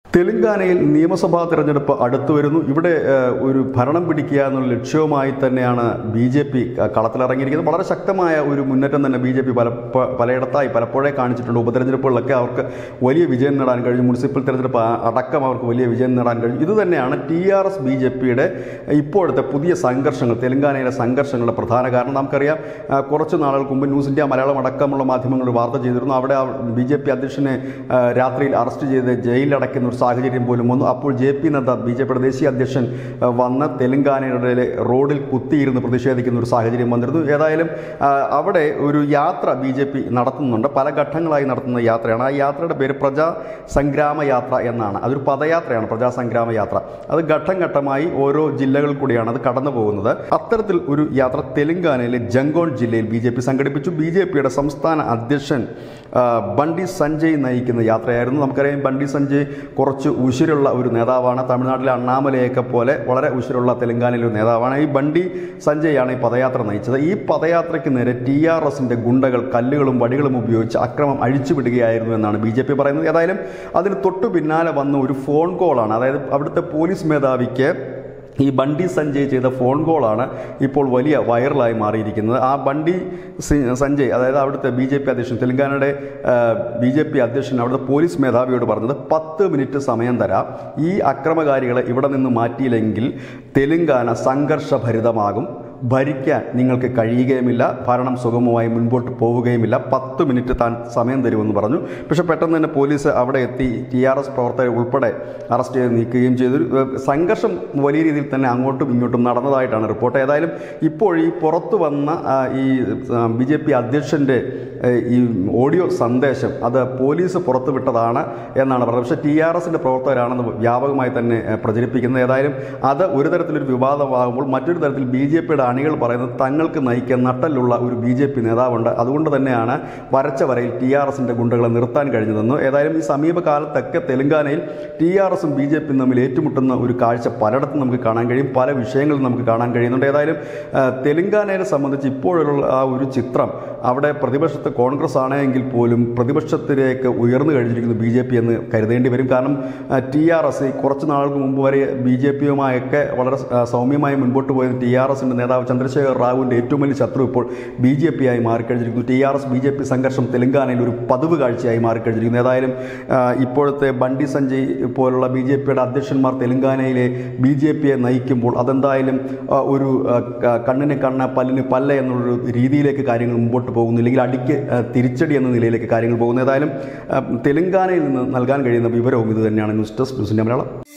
തെലങ്കാനയിൽ നിയമസഭാ തെരഞ്ഞെടുപ്പ് അടുത്തു വരുന്നു ഇവിടെ ഏഹ്, ഒരു ഭരണം പിടിക്കുക എന്നുള്ള ലക്ഷ്യവുമായി തന്നെയാണ് ബി ജെ പി കളത്തിലിറങ്ങിയിരിക്കുന്നത് വളരെ ശക്തമായ ഒരു മുന്നേറ്റം തന്നെ ബി ജെ പി പല പ- പലയിടത്തായി പലപ്പോഴേ കാണിച്ചിട്ടുണ്ട് ഉപതെരഞ്ഞെടുപ്പുകളിലൊക്കെ അവർക്ക് വലിയ വിജയം നേടാൻ കഴിഞ്ഞു മുനിസിപ്പൽ തെരഞ്ഞെടുപ്പ് അ- അടക്കം അവർക്ക് വലിയ വിജയം നേടാൻ കഴിഞ്ഞു ഇത് തന്നെയാണ് T R S B J പിയുടെ ഇപ്പോഴത്തെ പുതിയ സംഘർഷങ്ങൾ തെലങ്കാനയിലെ സംഘർഷങ്ങളുടെ പ്രധാന കാരണം നമുക്കറിയാം ആ, കുറച്ച് നാളുകൾക്ക് മുമ്പ് ന്യൂസ് ഇന്ത്യ മലയാളം അടക്കമുള്ള മാധ്യമങ്ങൾ വാർത്ത ചെയ്തിരുന്നു അവിടെ ബി ജെ പി അധ്യക്ഷനെ ആ, രാത്രിയിൽ അറസ്റ്റ് ചെയ്ത് ജയിലിലടയ്ക്കുന്ന ഒരു സാഹചര്യം പോലും വന്നു അപ്പോൾ J P Nadda B J പിയുടെ ദേശീയ അധ്യക്ഷൻ ആ, വന്ന് തെലങ്കാനയുടെ റോഡിൽ കുത്തിയിരുന്ന് പ്രതിഷേധിക്കുന്ന ഒരു സാഹചര്യം വന്നിരുന്നു ഏതായാലും ആ, അവിടെ ഒരു യാത്ര ബി ജെ പി നടത്തുന്നുണ്ട് പല ഘട്ടങ്ങളായി നടത്തുന്ന യാത്രയാണ് ആ യാത്രയുടെ പേര് പ്രജാ സംഗ്രാമ യാത്ര എന്നാണ് അതൊരു പദയാത്രയാണ് പ്രജാ സംഗ്രാമ യാത്ര അത് ഘട്ടം ഘട്ടമായി ഓരോ ജില്ലകളിൽ കൂടിയാണ് അത് കടന്നു പോകുന്നത് അത്തരത്തിൽ ഒരു യാത്ര തെലങ്കാനയിലെ ജങ്കോൺ ജില്ലയിൽ ബി ജെ പി സംഘടിപ്പിച്ചു ബി ജെ പിയുടെ സംസ്ഥാന അധ്യക്ഷൻ ആ, ബണ്ടി സഞ്ജയ് നയിക്കുന്ന യാത്രയായിരുന്നു നമുക്കറിയാം ബണ്ടി സഞ്ജയ് കുറച്ച് ഉശിരുള്ള ഒരു നേതാവാണ് തമിഴ്നാട്ടിലെ അണ്ണാമലയൊക്കെ പോലെ വളരെ ഉശിരുള്ള തെലങ്കാനയിലെ ഒരു നേതാവാണ് ഈ ബണ്ടി സഞ്ജയാണ് ഈ പദയാത്ര നയിച്ചത് ഈ പദയാത്രയ്ക്ക് നേരെ ടി ആർ എസിൻ്റെ ഗുണ്ടകൾ കല്ലുകളും വടികളും ഉപയോഗിച്ച് അക്രമം അഴിച്ചുവിടുകയായിരുന്നു എന്നാണ് ബി ജെ പി പറയുന്നത് ഏതായാലും അതിന് തൊട്ടു പിന്നാലെ വന്ന ഒരു ഫോൺ കോളാണ് അതായത് അവിടുത്തെ പോലീസ് മേധാവിക്ക് ഈ ബണ്ടി സഞ്ജയ് ചെയ്ത ഫോൺ കോളാണ് ഇപ്പോൾ വലിയ വൈറലായി മാറിയിരിക്കുന്നത് ആ ബണ്ടി സി- സഞ്ജയ് അതായത് അവിടുത്തെ ബി ജെ പി അധ്യക്ഷൻ തെലങ്കാനയുടെ ബി ജെ പി അധ്യക്ഷൻ അവിടുത്തെ പോലീസ് മേധാവിയോട് പറഞ്ഞത് പത്ത് മിനിറ്റ് സമയം തരാം ഈ അക്രമകാരികളെ ഇവിടെ നിന്ന് മാറ്റിയില്ലെങ്കിൽ തെലങ്കാന സംഘർഷഭരിതമാകും ഭരിക്കാൻ നിങ്ങൾക്ക് കഴിയുകയുമില്ല ഭരണം സുഗമമായി മുൻപോട്ട് പോവുകയുമില്ല പത്ത് മിനിറ്റ് താൻ സമയം തരുമെന്ന് പറഞ്ഞു പക്ഷേ പെട്ടെന്ന് തന്നെ പോലീസ് അവിടെ എത്തി ടി ആർ എസ് പ്രവർത്തകരെ ഉൾപ്പെടെ അറസ്റ്റ് ചെയ്ത് നീക്കുകയും ചെയ്തു ഏഹ് സംഘർഷം വലിയ രീതിയിൽ തന്നെ അങ്ങോട്ടും ഇങ്ങോട്ടും നടന്നതായിട്ടാണ് റിപ്പോർട്ട് ഏതായാലും ഇപ്പോൾ ഈ പുറത്തു വന്ന ആ, ഈ ബി ജെ പി അധ്യക്ഷൻ്റെ ഏഹ്, ഈ ഓഡിയോ സന്ദേശം അത് പോലീസ് പുറത്തുവിട്ടതാണ് എന്നാണ് പറഞ്ഞത് പക്ഷേ ടി ആർ എസിൻ്റെ പ്രവർത്തകരാണെന്ന് വ്യാപകമായി തന്നെ ഏഹ്, പ്രചരിപ്പിക്കുന്നത് ഏതായാലും അത് ഒരു തരത്തിലൊരു വിവാദമാകുമ്പോൾ മറ്റൊരു തരത്തിൽ ബി ജെ പിയുടെ അണികൾ പറയുന്നത് തങ്ങൾക്ക് നയിക്കാൻ നട്ടലുള്ള ഒരു ബി ജെ പി നേതാവുണ്ട് അതുകൊണ്ട് തന്നെയാണ് വരച്ച വരയിൽ ടി ആർ എസിൻ്റെ ഗുണ്ടകളെ നിർത്താൻ കഴിഞ്ഞതെന്ന് ഏതായാലും ഈ സമീപകാലത്തൊക്കെ തെലങ്കാനയിൽ ടി ആർ എസും ബി ജെ പിയും തമ്മിൽ ഏറ്റുമുട്ടുന്ന ഒരു കാഴ്ച പലയിടത്തും നമുക്ക് കാണാൻ കഴിയും പല വിഷയങ്ങളും നമുക്ക് കാണാൻ കഴിയുന്നുണ്ട് ഏതായാലും ആ, തെലങ്കാനയെ സംബന്ധിച്ച് ഇപ്പോഴുള്ള ആ ഒരു ചിത്രം അവിടെ പ്രതിപക്ഷത്ത് കോൺഗ്രസ് ആണെങ്കിൽ പോലും പ്രതിപക്ഷത്തിലേക്ക് ഉയർന്നു കഴിഞ്ഞിരിക്കുന്നു ബി ജെ പി എന്ന് കരുതേണ്ടി വരും കാരണം ടി ആർ എസ് കുറച്ച് നാളുകൾക്ക് മുമ്പ് വരെ ബി ജെ പിയുമായൊക്കെ വളരെ ആ, സൗമ്യമായി മുൻപോട്ട് പോയ ടി ആർ എസിൻ്റെ നേതാവ് ചന്ദ്രശേഖർ റാവുവിൻ്റെ ഏറ്റവും വലിയ ശത്രു ഇപ്പോൾ ബി ജെ പി ആയി മാറിക്കഴിഞ്ഞിരിക്കുന്നു T R S B J P സംഘർഷം തെലങ്കാനയിൽ ഒരു പതിവ് കാഴ്ചയായി മാറിക്കഴിഞ്ഞിരിക്കുന്നു ഏതായാലും ആ, ഇപ്പോഴത്തെ ബണ്ടി സഞ്ജയ് പോലുള്ള ബി ജെ പിയുടെ അധ്യക്ഷന്മാർ തെലങ്കാനയിലെ ബി ജെ പിയെ നയിക്കുമ്പോൾ അതെന്തായാലും ആ, ഒരു ആ, ക- കണ്ണിന് കണ്ണ് പല്ലിന് പല്ല എന്നുള്ളൊരു രീതിയിലേക്ക് കാര്യങ്ങൾ മുമ്പോട്ട് പോകുന്നു ഇല്ലെങ്കിൽ അടിക്ക് ആ, തിരിച്ചടി എന്ന നിലയിലേക്ക് കാര്യങ്ങൾ പോകുന്നു ഏതായാലും ആ, തെലങ്കാനയിൽ നിന്ന് നൽകാൻ കഴിയുന്ന വിവരവും ഇത് തന്നെയാണ് ന്യൂസ് ഡെസ്ക് ന്യൂസിൻ്റെ മലയാളം